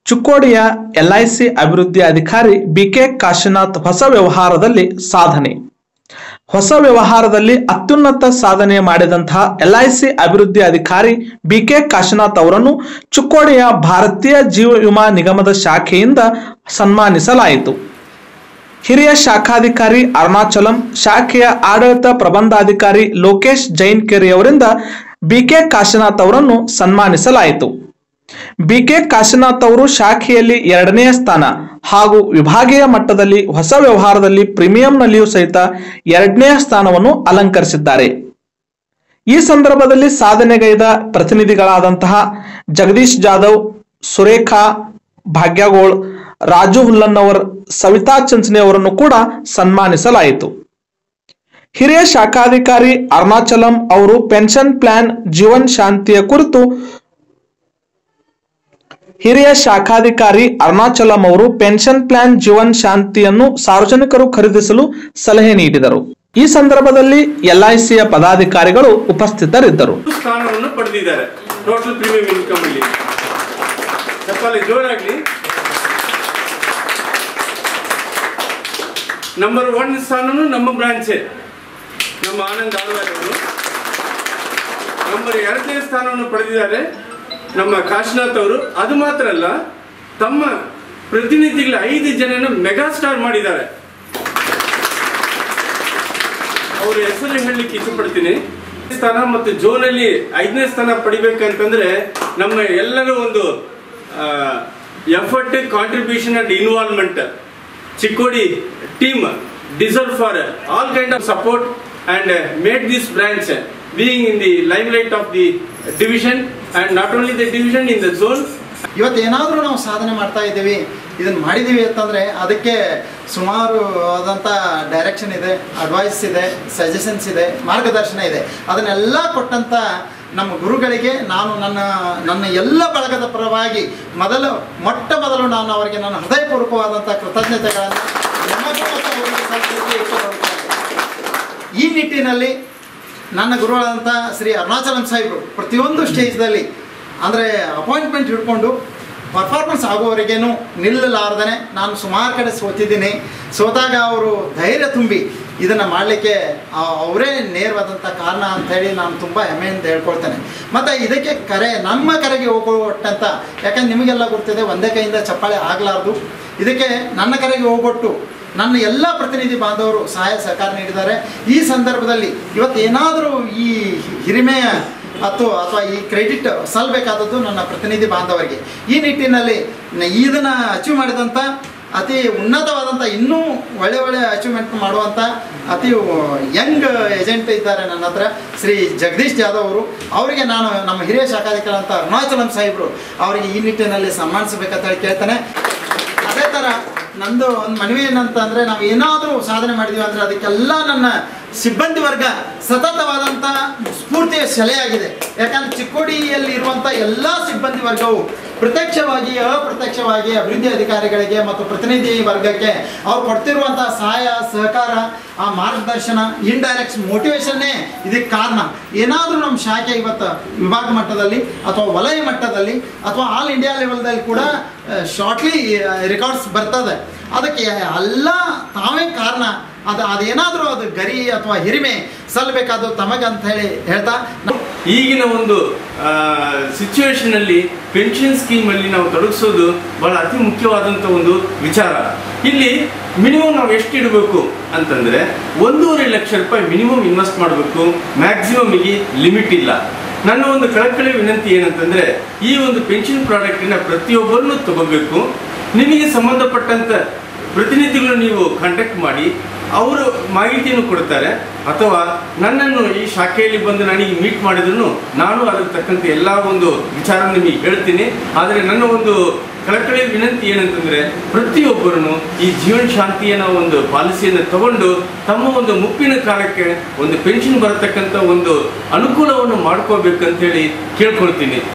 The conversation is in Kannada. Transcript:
ಚುಕ್ಕೋಡಿಯ ಎಲ್ಐಸಿ ಅಭಿವೃದ್ಧಿ ಅಧಿಕಾರಿ ಬಿಕೆ ಕಾಶಿನಾಥ್ ಹೊಸ ವ್ಯವಹಾರದಲ್ಲಿ ಸಾಧನೆ ಹೊಸ ವ್ಯವಹಾರದಲ್ಲಿ ಅತ್ಯುನ್ನತ ಸಾಧನೆ ಮಾಡಿದಂತಹ ಎಲ್ಐಸಿ ಅಭಿವೃದ್ಧಿ ಅಧಿಕಾರಿ ಬಿಕೆ ಕಾಶಿನಾಥ್ ಅವರನ್ನು ಚುಕ್ಕೋಡಿಯ ಭಾರತೀಯ ಜೀವ ವಿಮಾ ನಿಗಮದ ಶಾಖೆಯಿಂದ ಸನ್ಮಾನಿಸಲಾಯಿತು ಹಿರಿಯ ಶಾಖಾಧಿಕಾರಿ ಅರುಣಾಚಲಂ ಶಾಖೆಯ ಆಡಳಿತ ಪ್ರಬಂಧಾಧಿಕಾರಿ ಲೋಕೇಶ್ ಜೈನ್ ಕೆರೆ ಅವರಿಂದ ಬಿಕೆ ಕಾಶಿನಾಥ್ ಅವರನ್ನು ಸನ್ಮಾನಿಸಲಾಯಿತು ಬಿಕೆ ಕಾಶಿನಾಥ್ ಅವರು ಶಾಖೆಯಲ್ಲಿ ಎರಡನೆಯ ಸ್ಥಾನ ಹಾಗೂ ವಿಭಾಗೀಯ ಮಟ್ಟದಲ್ಲಿ ಹೊಸ ವ್ಯವಹಾರದಲ್ಲಿ ಪ್ರೀಮಿಯಂನಲ್ಲಿಯೂ ಸಹಿತ ಎರಡನೆಯ ಸ್ಥಾನವನ್ನು ಅಲಂಕರಿಸಿದ್ದಾರೆ ಈ ಸಂದರ್ಭದಲ್ಲಿ ಸಾಧನೆಗೈದ ಪ್ರತಿನಿಧಿಗಳಾದಂತಹ ಜಗದೀಶ್ ಜಾಧವ್ ಸುರೇಖಾ ಭಾಗ್ಯಗೋಳ್ ರಾಜು ಹುಲ್ಲನ್ನವರ್ ಸವಿತಾ ಚಂಚನೆ ಅವರನ್ನು ಕೂಡ ಸನ್ಮಾನಿಸಲಾಯಿತು ಹಿರಿಯ ಶಾಖಾಧಿಕಾರಿ ಅರುಣಾಚಲಂ ಅವರು ಪೆನ್ಷನ್ ಪ್ಲಾನ್ ಜೀವನ್ ಶಾಂತಿಯ ಕುರಿತು ಹಿರಿಯ ಶಾಖಾಧಿಕಾರಿ ಅರುಣಾಚಲಂ ಅವರು ಪೆನ್ಷನ್ ಪ್ಲಾನ್ ಜೀವನ್ ಶಾಂತಿಯನ್ನು ಸಾರ್ವಜನಿಕರು ಖರೀದಿಸಲು ಸಲಹೆ ನೀಡಿದರು ಈ ಸಂದರ್ಭದಲ್ಲಿ ಎಲ್ಐಸಿಯ ಪದಾಧಿಕಾರಿಗಳು ಉಪಸ್ಥಿತರಿದ್ದರು ಸ್ಥಾನವನ್ನು ಪಡೆದಿದ್ದಾರೆ ಟೋಟಲ್ ಪ್ರೀಮಿಯಂ ಇನ್ಕಮ್ ಅಲ್ಲಿ ಚಪ್ಪಾಳೆ ಜೋರಾಗ್ಲಿ ನಂಬರ್ ಒನ್ ಸ್ಥಾನನು ನಮ್ಮ ಬ್ರಾಂಚೆ ನಮ್ಮ ಆನಂದ್ ಆಳ್ವಾರ್ ಅವರು ನಂಬರ್ ಎರಡನೇ ಸ್ಥಾನವನ್ನು ಪಡೆದಿದ್ದಾರೆ ನಮ್ಮ ಕಾಶಿನಾಥ್ ಅವರು ಅದು ಮಾತ್ರ ಅಲ್ಲ ತಮ್ಮ ಪ್ರತಿನಿಧಿಗಳ ಐದು ಜನನ ಮೆಗಾ ಸ್ಟಾರ್ ಮಾಡಿದ್ದಾರೆ ಅವ್ರ ಹೆಸರು ಹೇಳಲಿಕ್ಕೆ ಇಷ್ಟಪಡ್ತೀನಿ ಸ್ಥಾನ ಮತ್ತು ಜೋನಲ್ಲಿ ಐದನೇ ಸ್ಥಾನ ಪಡಿಬೇಕಂತಂದ್ರೆ ನಮ್ಮ ಎಲ್ಲರ ಒಂದು effort contribution and involvement Chikkodi team deserve for all kind of support and made this branch being in the lime light of the division and not only the division in the zone ಇವತ್ತು ಏನಾದರೂ ನಾವು ಸಾಧನೆ ಮಾಡ್ತಾ ಇದ್ದೀವಿ ಇದನ್ನು ಮಾಡಿದ್ದೀವಿ ಅಂತಂದರೆ ಅದಕ್ಕೆ ಸುಮಾರು ಆದಂಥ ಡೈರೆಕ್ಷನ್ ಇದೆ ಅಡ್ವೈಸ್ ಇದೆ ಸಜೆಷನ್ಸ್ ಇದೆ ಮಾರ್ಗದರ್ಶನ ಇದೆ ಅದನ್ನೆಲ್ಲ ಕೊಟ್ಟಂಥ ನಮ್ಮ ಗುರುಗಳಿಗೆ ನಾನು ನನ್ನ ನನ್ನ ಎಲ್ಲ ಬಳಗದ ಪರವಾಗಿ ಮೊದಲು ಮೊಟ್ಟ ಮೊದಲು ನಾನು ಅವರಿಗೆ ನನ್ನ ಹೃದಯಪೂರ್ವಕವಾದಂಥ ಕೃತಜ್ಞತೆಗಳನ್ನು ನಿಮಗೂ ಮತ್ತು ಅವರಿಗೆ ಸಲ್ಲಿಸಲಿಕ್ಕೆ ಇಷ್ಟಪಡುತ್ತೇನೆ ಈ ನಿಟ್ಟಿನಲ್ಲಿ ನನ್ನ ಗುರುಗಳಾದಂಥ ಶ್ರೀ ಅರುಣಾಚಲಂ ಸಾಹೇಬರು ಪ್ರತಿಯೊಂದು ಸ್ಟೇಜ್ದಲ್ಲಿ ಅಂದರೆ ಅಪಾಯಿಂಟ್ಮೆಂಟ್ ಹಿಡ್ಕೊಂಡು ಪರ್ಫಾರ್ಮೆನ್ಸ್ ಆಗುವವರೆಗೇನು ನಿಲ್ಲಲಾರ್ದೇ ನಾನು ಸುಮಾರು ಕಡೆ ಸೋತಿದ್ದೀನಿ ಸೋತಾಗ ಅವರು ಧೈರ್ಯ ತುಂಬಿ ಇದನ್ನು ಮಾಡಲಿಕ್ಕೆ ಅವರೇ ನೇರವಾದಂಥ ಕಾರಣ ಅಂಥೇಳಿ ನಾನು ತುಂಬ ಹೆಮ್ಮೆಯಿಂದ ಹೇಳ್ಕೊಳ್ತೇನೆ ಮತ್ತು ಇದಕ್ಕೆ ಕರೆ ನಮ್ಮ ಕರೆಗೆ ಹೋಗೊಟ್ಟಂಥ ಯಾಕಂದ್ರೆ ನಿಮಗೆಲ್ಲ ಗೊತ್ತಿದೆ ಒಂದೇ ಕೈಯಿಂದ ಚಪ್ಪಾಳೆ ಆಗಲಾರ್ದು ಇದಕ್ಕೆ ನನ್ನ ಕರೆಗೆ ಹೋಗೊಟ್ಟು ನನ್ನ ಎಲ್ಲ ಪ್ರತಿನಿಧಿ ಬಾಂಧವರು ಸಹಾಯ ಸಹಕಾರ ನೀಡಿದ್ದಾರೆ ಈ ಸಂದರ್ಭದಲ್ಲಿ ಇವತ್ತು ಏನಾದರೂ ಈ ಹಿರಿಮೆಯ ಅಥವಾ ಅಥವಾ ಈ ಕ್ರೆಡಿಟ್ ಸಲ್ಲಬೇಕಾದದ್ದು ನನ್ನ ಪ್ರತಿನಿಧಿ ಬಾಂಧವರಿಗೆ ಈ ನಿಟ್ಟಿನಲ್ಲಿ ನ- ಇದನ್ನು ಅಚೀವ್ ಮಾಡಿದಂಥ ಅತಿ ಉನ್ನತವಾದಂಥ ಇನ್ನೂ ಒಳ್ಳೆ ಒಳ್ಳೆ ಅಚೀವ್ಮೆಂಟ್ ಮಾಡುವಂಥ ಅತಿ ಯಂಗ್ ಏಜೆಂಟ್ ಇದ್ದಾರೆ ನನ್ನ ಹತ್ರ ಶ್ರೀ ಜಗದೀಶ್ ಜಾಧವ್ ಅವರು ಅವರಿಗೆ ನಾನು ನಮ್ಮ ಹಿರಿಯ ಶಾಖಾಧಿಕಾರಿ ಅಂತ ಅರುಣಾಚಲಂ ಸಾಹೇಬರು ಅವರಿಗೆ ಈ ನಿಟ್ಟಿನಲ್ಲಿ ಸನ್ಮಾನಿಸಬೇಕಂತ ಹೇಳಿ ಕೇಳ್ತಾನೆ ಅದೇ ಥರ ನಂದು ಒಂದು ಮನವಿ ಏನಂತ ಅಂದರೆ ನಾವು ಏನಾದರೂ ಸಾಧನೆ ಮಾಡಿದೀವಿ ಅಂದರೆ ಅದಕ್ಕೆಲ್ಲ ನನ್ನ ಸಿಬ್ಬಂದಿ ವರ್ಗ ಸತತವಾದಂಥ ಸ್ಫೂರ್ತಿಯ ಸೆಲೆಯಾಗಿದೆ ಯಾಕಂದ್ರೆ ಚಿಕ್ಕೋಡಿಯಲ್ಲಿ ಇರುವಂಥ ಎಲ್ಲ ಸಿಬ್ಬಂದಿ ವರ್ಗವು ಪ್ರತ್ಯಕ್ಷವಾಗಿ ಅಪ್ರತ್ಯಕ್ಷವಾಗಿ ಅಭಿವೃದ್ಧಿ ಅಧಿಕಾರಿಗಳಿಗೆ ಮತ್ತು ಪ್ರತಿನಿಧಿ ವರ್ಗಕ್ಕೆ ಅವ್ರು ಕೊಡ್ತಿರುವಂಥ ಸಹಾಯ ಸಹಕಾರ ಆ ಮಾರ್ಗದರ್ಶನ ಇಂಡೈರೆಕ್ಟ್ ಮೋಟಿವೇಶನ್ನೇ ಇದಕ್ಕೆ ಕಾರಣ ಏನಾದರೂ ನಮ್ಮ ಶಾಖೆ ಇವತ್ತು ವಿಭಾಗ ಮಟ್ಟದಲ್ಲಿ ಅಥವಾ ವಲಯ ಮಟ್ಟದಲ್ಲಿ ಅಥವಾ ಆಲ್ ಇಂಡಿಯಾ ಲೆವೆಲ್ದಲ್ಲಿ ಕೂಡ ಶಾರ್ಟ್ಲಿ ರೆಕಾರ್ಡ್ಸ್ ಬರ್ತದೆ ಅದಕ್ಕೆ ಎಲ್ಲ ತಾವೇ ಕಾರಣ ಅದು ಅದೇನಾದರೂ ಅದು ಗರಿ ಅಥವಾ ಹಿರಿಮೆ ಸಲ್ಲಬೇಕಾದ್ದು ತಮಗಂತ ಹೇಳಿ ಹೇಳ್ತಾ ನ- ಈಗಿನ ಒಂದು ಸಿಚುವೇಶನ್ ಅಲ್ಲಿ ಪೆನ್ಷನ್ ಸ್ಕೀಮ್ ಅಲ್ಲಿ ನಾವು ತೊಡಗಿಸೋದು ಬಹಳ ಅತಿ ಮುಖ್ಯವಾದಂತ ಒಂದು ವಿಚಾರ ಇಲ್ಲಿ ಮಿನಿಮಮ್ ನಾವು ಎಷ್ಟು ಇಡಬೇಕು ಅಂತಂದ್ರೆ ಒಂದೂವರೆ ಲಕ್ಷ ರೂಪಾಯಿ ಮಿನಿಮಮ್ ಇನ್ವೆಸ್ಟ್ ಮಾಡಬೇಕು ಮ್ಯಾಕ್ಸಿಮಮ್ಗೆ ಲಿಮಿಟ್ ಇಲ್ಲ ನನ್ನ ಒಂದು ಕಳಕಳಿ ವಿನಂತಿ ಏನಂತಂದ್ರೆ ಈ ಒಂದು ಪೆನ್ಷನ್ ಪ್ರಾಡಕ್ಟಿನ ಪ್ರತಿಯೊಬ್ಬರನ್ನು ತಗೋಬೇಕು ನಿಮಗೆ ಸಂಬಂಧಪಟ್ಟಂತ ಪ್ರತಿನಿಧಿಗಳು ನೀವು ಕಾಂಟ್ಯಾಕ್ಟ್ ಮಾಡಿ ಅವರು ಮಾಹಿತಿಯನ್ನು ಕೊಡ್ತಾರೆ ಅಥವಾ ನನ್ನನ್ನು ಈ ಶಾಖೆಯಲ್ಲಿ ಬಂದು ನನಗೆ ಮೀಟ್ ಮಾಡಿದ್ರು ನಾನು ಅದರ ತಕ್ಕಂತೆ ಎಲ್ಲ ಒಂದು ವಿಚಾರ ನಿಮಗೆ ಹೇಳ್ತೀನಿ ಆದರೆ ನನ್ನ ಒಂದು ಕಳಕಳಿ ವಿನಂತಿ ಏನಂತಂದ್ರೆ ಪ್ರತಿಯೊಬ್ಬರನ್ನು ಈ ಜೀವನ್ ಶಾಂತಿಯ ಒಂದು ಪಾಲಿಸಿಯನ್ನು ತಗೊಂಡು ತಮ್ಮ ಒಂದು ಮುಪ್ಪಿನ ಕಾಲಕ್ಕೆ ಒಂದು ಪೆನ್ಷನ್ ಬರತಕ್ಕಂಥ ಒಂದು ಅನುಕೂಲವನ್ನು ಮಾಡ್ಕೋಬೇಕಂತೇಳಿ ಕೇಳ್ಕೊಳ್ತೀನಿ